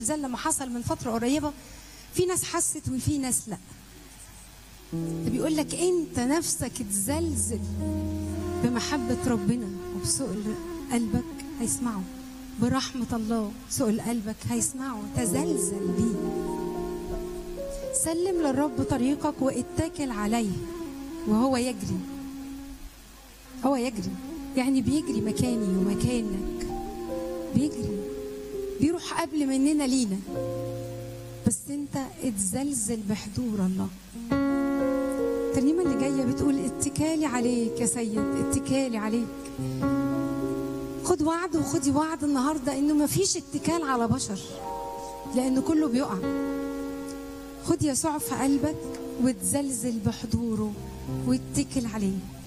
زي لما حصل من فترة قريبة في ناس حست وفي ناس لا بيقول لك انت نفسك تزلزل بمحبة ربنا وبسؤل قلبك هيسمعه برحمة الله سؤل قلبك هيسمعه تزلزل بيه سلم للرب طريقك واتكل عليه وهو يجري هو يجري يعني بيجري مكاني ومكانك بيجري بيروح قبل مننا لينا بس انت اتزلزل بحضور الله الترنيمة اللي جاية بتقول اتكالي عليك يا سيد اتكالي عليك خد وعد وخدي وعد النهاردة انه مفيش اتكال على بشر لان كله بيقع خد يسوع في قلبك وتزلزل بحضوره واتكل عليه